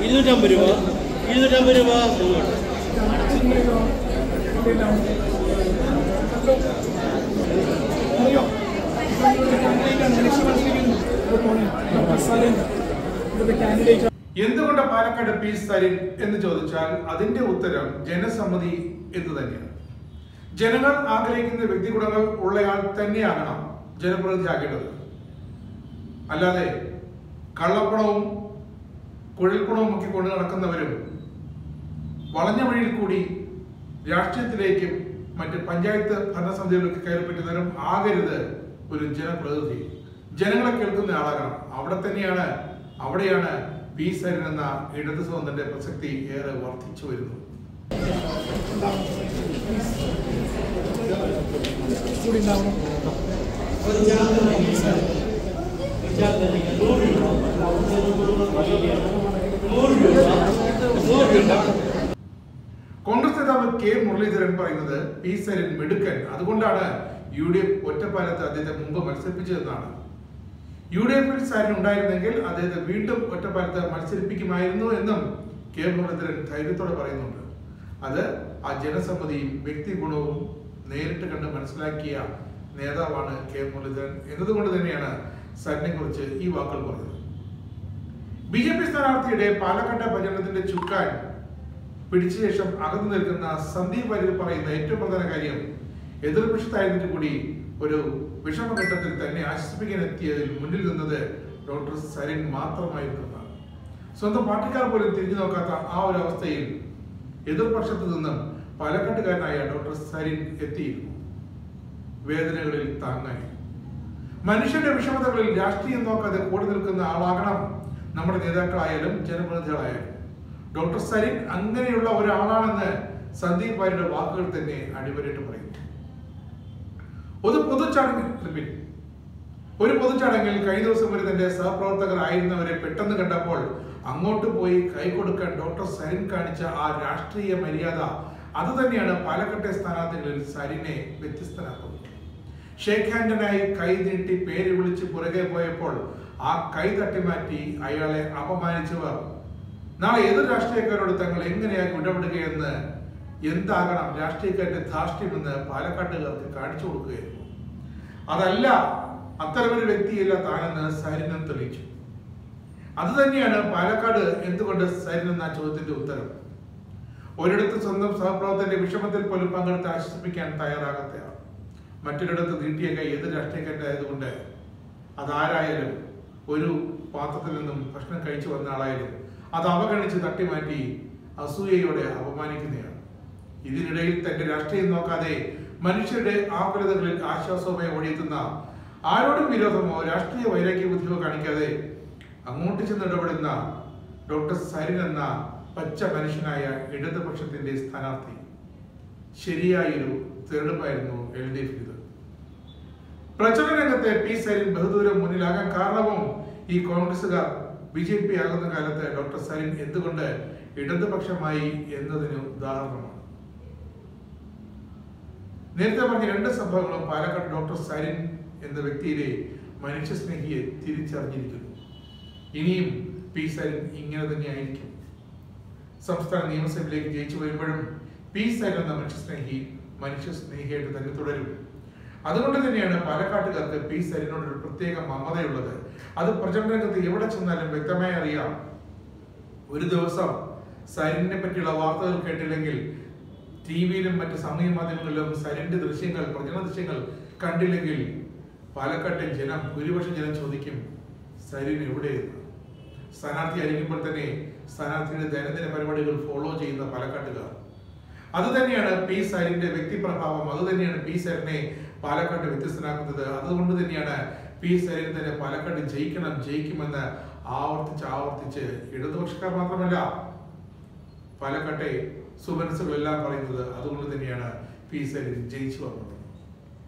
ഇരുന്നൂറ്റമ്പത് രൂപ ഇരുന്നൂറ്റമ്പത് രൂപ മുന്നോട്ട് കാൻഡിഡേറ്റ് എന്തുകൊണ്ട് പാലക്കാട് പി സരിൻ എന്ന് ചോദിച്ചാൽ അതിന്റെ ഉത്തരം ജനസമ്മതി എന്ന് തന്നെയാണ് ജനങ്ങൾ ആഗ്രഹിക്കുന്ന വ്യക്തിഗുണങ്ങൾ ഉള്ളയാൾ തന്നെയാകണം ജനപ്രതിനിധി ആകേണ്ടത് അല്ലാതെ കള്ളപ്പണവും കുഴൽപ്പണവും ഒക്കെ കൊണ്ട് നടക്കുന്നവരും വളഞ്ഞ വഴിയിൽ കൂടി രാഷ്ട്രീയത്തിലേക്കും മറ്റ് പഞ്ചായത്ത് ഭരണസമിതികളിലേക്ക് കയറി പറ്റുന്നവരും ആകരുത് ഒരു ജനപ്രതിനിധി ജനങ്ങളെ കേൾക്കുന്ന ആളാകണം അവിടെ തന്നെയാണ് അവിടെയാണ് പി സരിൻ എന്ന ഇടത് സ്വതന്ത്രന്റെ പ്രസക്തി ഏറെ വർദ്ധിച്ചു വരുന്നു കൂടി ഉണ്ടാവണം കോൺഗ്രസ് നേതാവ് കെ മുരളീധരൻ പറയുന്നത് പി സരിൻ മിടുക്കൻ അതുകൊണ്ടാണ് യു ഡി എഫ് ഒറ്റപ്പാലത്ത് അദ്ദേഹത്തെ മുമ്പ് മത്സരിപ്പിച്ചതെന്നാണ് യു ഡി എഫിൽ സരിൻ ഉണ്ടായിരുന്നെങ്കിൽ അദ്ദേഹത്തെ വീണ്ടും ഒറ്റപ്പാലത്ത് മത്സരിപ്പിക്കുമായിരുന്നു എന്നും കെ മുരളീധരൻ ധൈര്യത്തോടെ പറയുന്നുണ്ട് അത് ആ ജനസമ്മതിയും വ്യക്തിഗുണവും നേരിട്ട് കണ്ട് മനസ്സിലാക്കിയ നേതാവാണ് കെ മുരളീധരൻ എന്നതുകൊണ്ട് തന്നെയാണ് സരിനെ കുറിച്ച് ഈ വാക്കുകൾ പറഞ്ഞത് ബി ജെ പി സ്ഥാനാർത്ഥിയുടെ പാലക്കാട് പര്യടനത്തിന്റെ ചുക്കാൻ പിടിച്ച ശേഷം അകന്നു നിൽക്കുന്ന സന്ദീപ് വാര്യർ പറയുന്ന ഏറ്റവും പ്രധാന കാര്യം എതിർപക്ഷത്തായിരുന്നിട്ട് കൂടി ഒരു വിഷമഘട്ടത്തിൽ തന്നെ ആശ്വസിപ്പിക്കാൻ എത്തിയതിൽ മുന്നിൽ നിന്നത് ഡോക്ടർ സരിൻ മാത്രമായിരുന്നു എന്നാണ്. സ്വന്തം പാർട്ടിക്കാർ പോലും തിരിഞ്ഞു നോക്കാത്ത ആ ഒരു അവസ്ഥയിൽ എതിർപക്ഷത്തു നിന്നും പാലക്കാട്ടുകാരനായ ഡോക്ടർ സരിൻ എത്തിയിരുന്നു വേദനകളിൽ താങ്ങായി മനുഷ്യന്റെ വിഷമതകളിൽ രാഷ്ട്രീയം നോക്കാതെ കൂടെ നിൽക്കുന്ന ആളാകണം നമ്മുടെ നേതാക്കളായാലും ജനപ്രതിനിധികളായാലും ഡോക്ടർ സരിൻ അങ്ങനെയുള്ള ഒരാളാണെന്ന് സന്ദീപ് വാര്യരുടെ വാക്കുകൾ തന്നെ അടിവരയിട്ട് പറയുന്നു ഒരു പൊതുചടങ്ങിൽ റിപ്പീറ്റ്. ഒരു പൊതുചടങ്ങിൽ കഴിഞ്ഞ ദിവസം വരെ തന്റെ സഹപ്രവർത്തകർ ആയിരുന്നവരെ പെട്ടെന്ന് കണ്ടപ്പോൾ അങ്ങോട്ട് പോയി കൈ കൊടുക്കാൻ ഡോക്ടർ സരിൻ കാണിച്ച ആ രാഷ്ട്രീയ മര്യാദ അത് തന്നെയാണ് പാലക്കാട്ടെ സ്ഥാനാർത്ഥികളിൽ സരിനെ വ്യത്യസ്തനാക്കുന്നത് ഷേഖ് ഹാൻഡനായി കൈ നീട്ടി പേര് വിളിച്ച് പുറകെ പോയപ്പോൾ ആ കൈ തട്ടിമാറ്റി അയാളെ അപമാനിച്ചവർ നാളെ ഏത് രാഷ്ട്രീയക്കാരോട് തങ്ങൾ എങ്ങനെയാകും ഇടപെടുകയെന്ന് എന്താകണം രാഷ്ട്രീയക്കാരുടെ ധാർഷ്ട്യമെന്ന് പാലക്കാട്ടുകാർക്ക് കാണിച്ചു കൊടുക്കുകയായിരുന്നു അതല്ല അത്തരമൊരു വ്യക്തിയല്ല താനെന്ന് സരിനും തെളിയിച്ചു അത് തന്നെയാണ് പാലക്കാട് എന്തുകൊണ്ട് സരിൻ എന്ന ചോദ്യത്തിന്റെ ഉത്തരം ഒരിടത്ത് സ്വന്തം സഹപ്രവർത്തകന്റെ വിഷമത്തിൽ പോലും പങ്കെടുത്ത് ആശ്വസിപ്പിക്കാൻ തയ്യാറാകാത്തയാൾ മറ്റൊരിടത്ത് നീട്ടിയ കൈ ഏത് രാഷ്ട്രീയക്കാരുടെ ആയതുകൊണ്ട് അതാരായാലും ഒരു പാത്രത്തിൽ നിന്നും ഭക്ഷണം കഴിച്ചു വന്ന ആളായാലും അത് അവഗണിച്ച് തട്ടിമാറ്റി അസൂയയോടെ അപമാനിക്കുന്നതാണ് ഇതിനിടയിൽ തന്റെ രാഷ്ട്രീയം നോക്കാതെ മനുഷ്യരുടെ ആകുലതകളിൽ ആശ്വാസവുമായി ഓടിയെത്തുന്ന ആരോടും വിരോധമോ രാഷ്ട്രീയ വൈരാഗ്യ ബുദ്ധിയോ കാണിക്കാതെ അങ്ങോട്ട് ചെന്ന് ഇടപെടുന്ന ഡോക്ടർ സരിൻ എന്ന പച്ച മനുഷ്യനായ ഇടതുപക്ഷത്തിന്റെ സ്ഥാനാർത്ഥി ശരിയായൊരു തെരഞ്ഞെടുപ്പായിരുന്നു എൽ ഡി എഫ് ഇത് പ്രചരണ രംഗത്തെ പി സരിൻ ബഹുദൂരം മുന്നിലാകാൻ കാരണവും ഈ കോൺഗ്രസുകാർ ബി ജെ പി ആകുന്ന കാലത്ത് ഡോക്ടർ സരിൻ എന്തുകൊണ്ട് ഇടതുപക്ഷമായി എന്നതിന് ഉദാഹരണമാണ് നേരത്തെ പറഞ്ഞ രണ്ട് സംഭവങ്ങളും പാലക്കാട് ഡോക്ടർ സരിൻ എന്ന വ്യക്തിയിലെ മനുഷ്യസ്നേഹിയെ തിരിച്ചറിഞ്ഞിരിക്കുന്നു ഇനിയും പി സരിൻ ഇങ്ങനെ തന്നെയായിരിക്കും സംസ്ഥാന നിയമസഭയിലേക്ക് ജയിച്ചു വരുമ്പോഴും പി സരിൻ എന്ന മനുഷ്യസ്നേഹി മനുഷ്യസ്നേഹിയായിട്ട് തന്നെ തുടരും അതുകൊണ്ട് തന്നെയാണ് പാലക്കാട്ടുകാർക്ക് പി സരിനോട് ഒരു പ്രത്യേക മമതയുള്ളത് അത് പ്രചരണ രംഗത്ത് എവിടെ ചെന്നാലും വ്യക്തമായി അറിയാം ഒരു ദിവസം സരിനെ പറ്റിയുള്ള വാർത്തകൾ കേട്ടില്ലെങ്കിൽ ടി വിയിലും മറ്റ് സമൂഹ മാധ്യമങ്ങളിലും സരിന്റെ ദൃശ്യങ്ങൾ പ്രചരണ ദൃശ്യങ്ങൾ കണ്ടില്ലെങ്കിൽ പാലക്കാട്ടെ ജനം ഭൂരിപക്ഷം ജനം ചോദിക്കും സരിൻ എവിടെയെന്ന് സ്ഥാനാർത്ഥി ആയിരിക്കുമ്പോൾ തന്നെ സ്ഥാനാർത്ഥിയുടെ ദൈനംദിന പരിപാടികൾ ഫോളോ ചെയ്യുന്ന പാലക്കാട്ടുകാർ അത് തന്നെയാണ് പി സരിന്റെ വ്യക്തിപ്രഭാവം അത് തന്നെയാണ് പി സരിനെ പാലക്കാട് വ്യത്യസ്തനാക്കുന്നത് അതുകൊണ്ട് തന്നെയാണ് പി സരിൻ തന്നെ പാലക്കാട് ജയിക്കണം ജയിക്കുമെന്ന് ആവർത്തിച്ച് ആവർത്തിച്ച് ഇടതുപക്ഷക്കാർ മാത്രമല്ല പാലക്കാട്ടെ സുമനസ്സുകളെല്ലാം പറയുന്നത് അതുകൊണ്ട് തന്നെയാണ് പി സരിൻ ജയിച്ചു വന്നത്